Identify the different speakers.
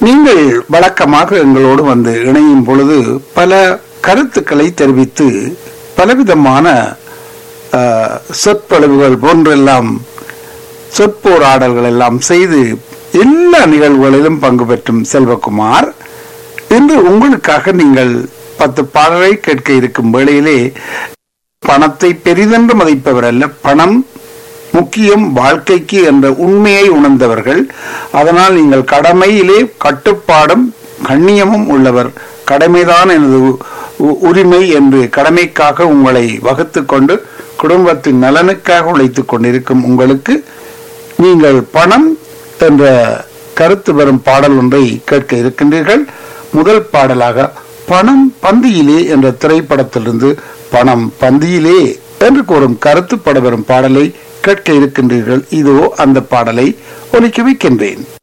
Speaker 1: நீங்கள் வழக்கமாக எங்களோடு வந்து இணையும் பொழுது பல கருத்துக்களை தெரிவித்து பலவிதமான ஆஹ், சொற்பொழிவுகள் போன்றெல்லாம் சொற்போராடல்கள் எல்லாம் செய்து எல்லா நிகழ்வுகளிலும் பங்கு பெற்றும் செல்வகுமார் இன்று உங்களுக்காக நீங்கள் பத்து பாடலை கேட்க இருக்கும் வேளையிலே பணத்தை பெரிதென்று மதிப்பவர் அல்ல பணம் முக்கியம் வாழ்க்கைக்கு என்ற உண்மையை உணர்ந்தவர்கள் அதனால் நீங்கள் கடமையிலே கட்டுப்பாடும் கண்ணியமும் உள்ளவர் கடமைதான் எனது உ- உ- உரிமை என்று கடமைக்காக உங்களை வகுத்துக் கொண்டு குடும்பத்தின் நலனுக்காக உழைத்துக் கொண்டிருக்கும் உங்களுக்கு நீங்கள் பணம் என்ற கருத்து வரும் பாடல் ஒன்றை கேட்க இருக்கின்றீர்கள் முதல் பாடலாக பணம் பந்தியிலே என்ற திரைப்படத்திலிருந்து பணம் பந்தியிலே என்று கூறும் கருத்து பட வரும் பாடலை கேட்க இருக்கின்றீர்கள் இதோ அந்த பாடலை ஒலிக்க வைக்கின்றேன்